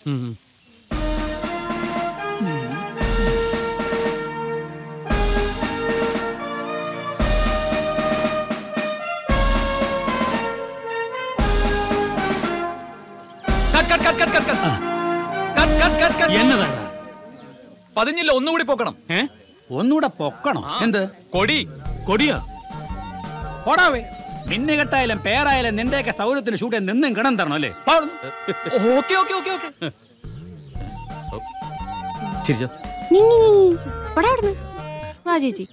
എന്നതാണ് പതിഞ്ഞില്ല ഒന്നുകൂടി പൊക്കണം ഏ ഒന്നുകൂടെ പൊക്കണോ എന്ത് കൊടി കൊടിയോ പോടാവേ മിന്നുകെട്ടായാലും പേരായാലും നിന്റെയൊക്കെ സൗകര്യത്തിന് ഷൂട്ട് ചെയ്യാൻ നിന്നും കിണം തരണം അല്ലേ ഓക്കെ ഓക്കെ ഓക്കെ ഓക്കെ ചിരിച്ചോ നിങ്ങി നിങ്ങി ഇവിടെ അവിടുന്ന് വാ ചേച്ചി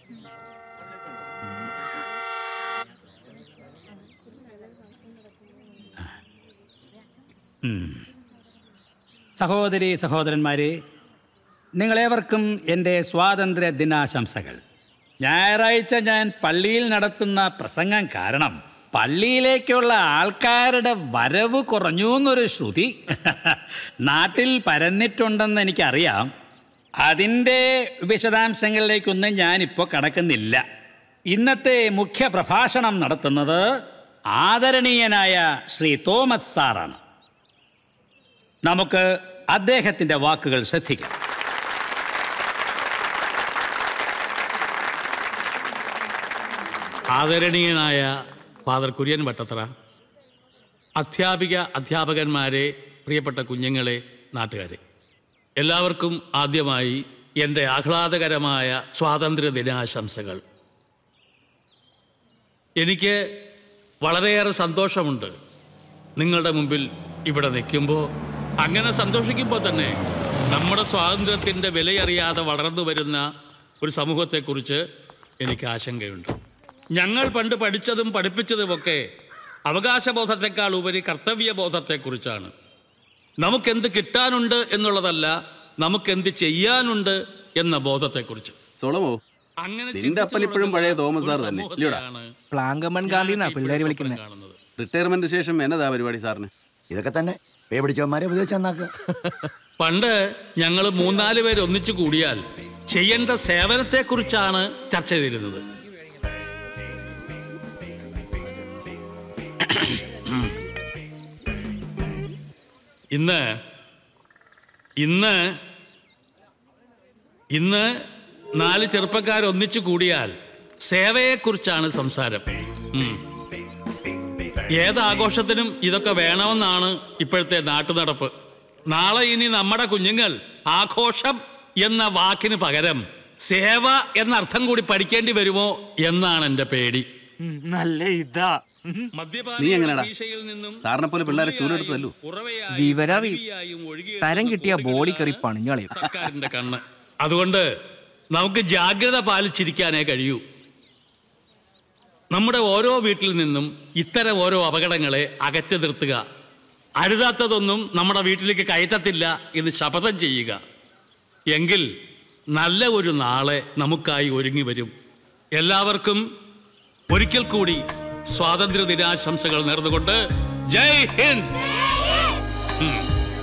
സഹോദരി സഹോദരന്മാരെ നിങ്ങളേവർക്കും എൻ്റെ സ്വാതന്ത്ര്യ ദിനാശംസകൾ ഞായറാഴ്ച ഞാൻ പള്ളിയിൽ നടത്തുന്ന പ്രസംഗം കാരണം പള്ളിയിലേക്കുള്ള ആൾക്കാരുടെ വരവ് കുറഞ്ഞു എന്നൊരു ശ്രുതി നാട്ടിൽ പരന്നിട്ടുണ്ടെന്ന് എനിക്കറിയാം അതിൻ്റെ വിശദാംശങ്ങളിലേക്കൊന്നും ഞാനിപ്പോൾ കടക്കുന്നില്ല ഇന്നത്തെ മുഖ്യ പ്രഭാഷണം നടത്തുന്നത് ആദരണീയനായ ശ്രീ തോമസ് സാറാണ് നമുക്ക് അദ്ദേഹത്തിന്റെ വാക്കുകൾ ശ്രദ്ധിക്കാം ആദരണീയനായ ഫാദർ കുര്യൻ വട്ടത്തറ അധ്യാപിക അധ്യാപകന്മാരെ പ്രിയപ്പെട്ട കുഞ്ഞുങ്ങളെ നാട്ടുകാരെ എല്ലാവർക്കും ആദ്യമായി എൻ്റെ ആഹ്ലാദകരമായ സ്വാതന്ത്ര്യ ദിനാശംസകൾ എനിക്ക് വളരെയേറെ സന്തോഷമുണ്ട് നിങ്ങളുടെ മുമ്പിൽ ഇവിടെ നിൽക്കുമ്പോൾ അങ്ങനെ സന്തോഷിക്കുമ്പോൾ തന്നെ നമ്മുടെ സ്വാതന്ത്ര്യത്തിൻ്റെ വിലയറിയാതെ വളർന്നു വരുന്ന ഒരു സമൂഹത്തെക്കുറിച്ച് എനിക്ക് ആശങ്കയുണ്ട് ഞങ്ങൾ പണ്ട് പഠിച്ചതും പഠിപ്പിച്ചതുമൊക്കെ അവകാശബോധത്തെക്കാൾ ഉപരി കർത്തവ്യബോധത്തെക്കുറിച്ചാണ് നമുക്കെന്ത് കിട്ടാനുണ്ട് എന്നുള്ളതല്ല നമുക്കെന്ത് ചെയ്യാനുണ്ട് എന്ന ബോധത്തെക്കുറിച്ച് സോളമോ അങ്ങനെ നിന്റെ അപ്പൻ ഇപ്പോഴും പഴയ തോമസ് സാർ തന്നെ ഇല്ലയോടാ പ്ലാങ്കമ്മൻ ഗാന്ധി എന്നാ പിള്ളേര് വിളിക്കുന്നത് റിട്ടയർമെന്റ് ശേഷം എന്നതാ പരിപാടി സാറിന് ഇതൊക്കെ തന്നെ പേ പിടിച്ചവന്മാരെ ഉപദേശിച്ച് നന്നാക്കുക പണ്ട് ഞങ്ങൾ മൂന്നാല് പേര് ഒന്നിച്ചു കൂടിയാൽ ചെയ്യേണ്ട സേവനത്തെക്കുറിച്ചാണ് ചർച്ച ചെയ്തിരുന്നത് ഇന്ന് ഇന്ന് ഇന്ന് നാല് ചെറുപ്പക്കാർ ഒന്നിച്ചു കൂടിയാൽ സേവയെക്കുറിച്ചാണ് സംസാരം ഉം. ഏത് ആഘോഷത്തിനും ഇതൊക്കെ വേണമെന്നാണ് ഇപ്പോഴത്തെ നാട്ടുനടപ്പ് നാളെ ഇനി നമ്മുടെ കുഞ്ഞുങ്ങൾ ആഘോഷം എന്ന വാക്കിന് പകരം സേവ എന്ന അർത്ഥം കൂടി പഠിക്കേണ്ടി വരുമോ എന്നാണ് എൻ്റെ പേടി നല്ല ഇതാ നീ എങ്ങനെയാടാ സാറിനെ പോലെ പിള്ളേരെ ചൂടെടുത്തല്ലോ വിവരറിയും തരം കിട്ടിയ ബോഡി കറി പണിഞ്ഞളയും സർക്കാരിന്റെ കണ്ണ് അതുകൊണ്ട് നമുക്ക് ജാഗ്രത പാലിച്ചിരിക്കാനേ കഴിയൂ നമ്മുടെ ഓരോ വീട്ടിൽ നിന്നും ഇത്തരം ഓരോ അപകടങ്ങളെ അകറ്റി നിർത്തുക അരുതാത്തതൊന്നും നമ്മുടെ വീട്ടിലേക്ക് കയറ്റത്തില്ല എന്ന് ശപഥം ചെയ്യുക എങ്കിൽ നല്ല ഒരു നാളെ നമുക്കായി ഒരുങ്ങി വരും എല്ലാവർക്കും ഒരിക്കൽ കൂടി സ്വാതന്ത്ര്യ ദിനാശംസകൾ നേർന്നുകൊണ്ട് ജയ് ഹിന്ദ് ഉം.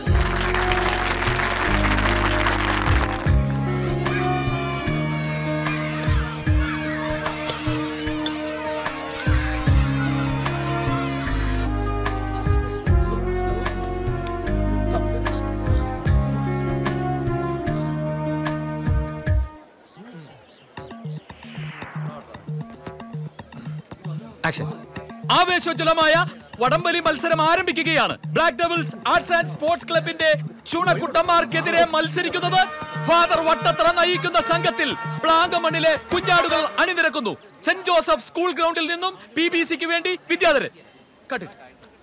ആക്ഷൻ ആവേശോജ്വലമായ വടംവലി മത്സരം ആരംഭിക്കുകയാണ് black devils arts and sports ക്ലബിന്റെ ചുണക്കുട്ടന്മാർക്കെതിരെ മത്സരിക്കുന്നത് ഫാദർ വട്ടത്തറ നയിക്കുന്ന സംഘത്തിൽ പ്ലാങ്കമണ്ണിലെ കുഞ്ഞാടുകൾ അണിനിരക്കുന്നു സെന്റ് ജോസഫ് സ്കൂൾ ഗ്രൗണ്ടിൽ നിന്നും പി ബി സിക്ക് വേണ്ടി വിദ്യാധരൻ കട്ടിട്ട്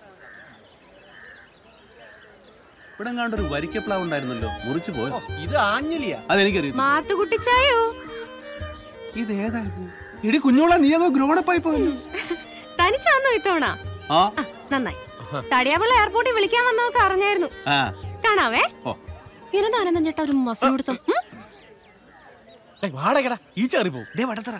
ഇവിടെ കണ്ട ഒരു വരിക്കപ്ലാവ് ഉണ്ടായിരുന്നല്ലോ മുറിച്ചു പോയോ ഇത് ആഞ്ഞിലിയാ അതെനിക്കറിയാം മാത്തുകുട്ടിച്ചായോ ഇത് ഏതാ ഇടി കുഞ്ഞോളാ നീ അതോ ഗ്രോണപ്പായി പോയല്ലോ തനിച്ചാന്നോ ഇത്തവണ ആ ആ, നന്നായി തടിയാപിള്ള എയർപോർട്ടിൽ വിളിക്കാൻ വന്നതൊക്കെ അറിഞ്ഞായിരുന്നു ആ കാണാവേ ഓ. ഇങ്ങനെ ആനന്ദൻ ചേട്ടാ ഒരു മസിൽ കൊടുത്തും വാടകടാ ഈ ചെറി പോ ദേ വടത്തറ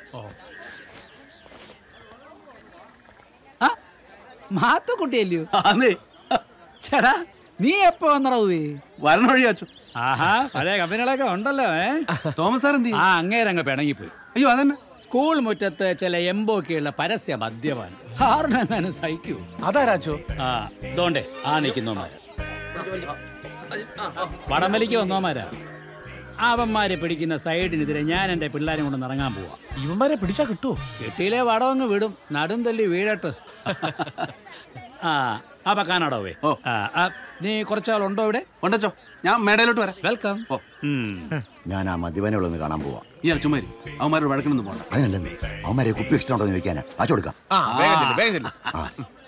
മാത്തുക്കുട്ടിയല്ലയോ അതെ ചേടാ നീ എപ്പോ വന്നറവേ വരണ വഴി അച്ചു ആഹാ പഴയ കമ്പനികളൊക്കെ ഉണ്ടല്ലോ ഏ തോമസ് സാർ എന്ത് ആ അങ്ങേരങ്ങ് പിണങ്ങിപ്പോയി അയ്യോ അതന്നെ സ്കൂൾ മുറ്റത്ത് ചില എംബോക്കെയുള്ള പരസ്യ മദ്യപാനം ആറിനെങ്ങാനും സഹിക്കൂ അതാരാച്ചോ ആ ഇതോണ്ടേ ആ നിൽക്കുന്നവന്മാര് വടംവലിക്ക് വന്നോമാരാ അവന്മാരെ പിടിക്കുന്ന സൈഡിനെതിരെ ഞാൻ എൻ്റെ പിള്ളേരെ കൊണ്ട് ഇറങ്ങാൻ പോവാ ഇവന്മാരെ പിടിച്ചാ കിട്ടുമോ കെട്ടിയിലെ വടവങ്ങ് വിടും നടും തല്ലി വീഴട്ട് ആ ആ പക്കാനാടോവേ ഓ. ആ ആ, നീ കുറച്ചാളുണ്ടോ ഇവിടെ ഉണ്ടച്ചോ ഞാൻ മേടയിലോട്ട് വരാം വെൽക്കം ഓ. ഞാൻ ആ മദ്യപാനുകളൊന്ന് കാണാൻ പോവാ ഈ ചുമ്മാരി അവന്മാരോട് വഴക്കിനൊന്നും പോകണ്ട അതിനല്ലെന്ന് അവന്മാരെ കുപ്പി എക്സ്ട്രാ ഉണ്ടോ എന്ന് ചോദിക്കാനാ കാച്ചു കൊടുക്കാം ആ വേഗം ചെല്ല്, വേഗം ചെല്ല്. ആ